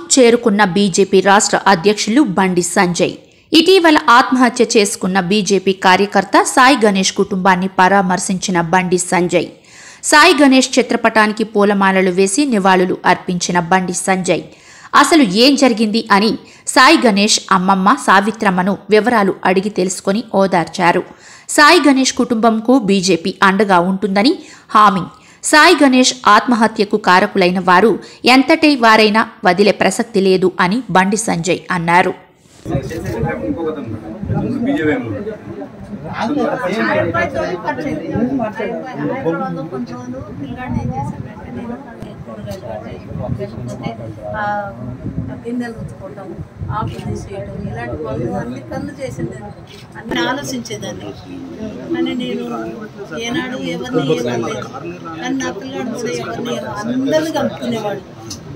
చేరుకున్న బీజేపీ రాష్ట్ర అధ్యక్షులు బండి సంజయ్ ఇటీవల ఆత్మహత్య చేసుకున్న బీజేపీ కార్యకర్త సాయి గణేష్ కుటుంబాన్ని పరామర్శించిన బండి సంజయ్ సాయి గణేష్ చిత్రపటానికి పూలమాలలు వేసి నివాళులు అర్పించిన బండి సంజయ్ అసలు ఏం జరిగింది అని సాయి గణేష్ అమ్మమ్మ సావిత్రమ్మను వివరాలు అడిగి తెలుసుకొని ఓదార్చారు సాయి గణేష్ కుటుంబంకు బీజేపీ అండగా ఉంటుందని హామీ సాయి గణేష్ ఆత్మహత్యకు కారకులైన వారు ఎంతటి వారైనా వదిలే ప్రసక్తి లేదు అని బండి సంజయ్ అన్నారు హైదరాబాద్లో కొన్ని రోజులు పిల్లాడిని ఏం చేశానంటే నేను కూరగాయలు కట్ చేయడం లేకపోతే ఆ గిన్నెలు రుద్దుకోవటం ఆకు తీసేయటం ఇలాంటి పనులు అన్ని పనులు చేసింది అన్ని ఆలోచించేదాన్ని కానీ నేను ఏనాడు ఎవరిని ఏమనలేదు కానీ నా పిల్లాడు కూడా ఎవరిని అందరిని కలుపుకునేవాడు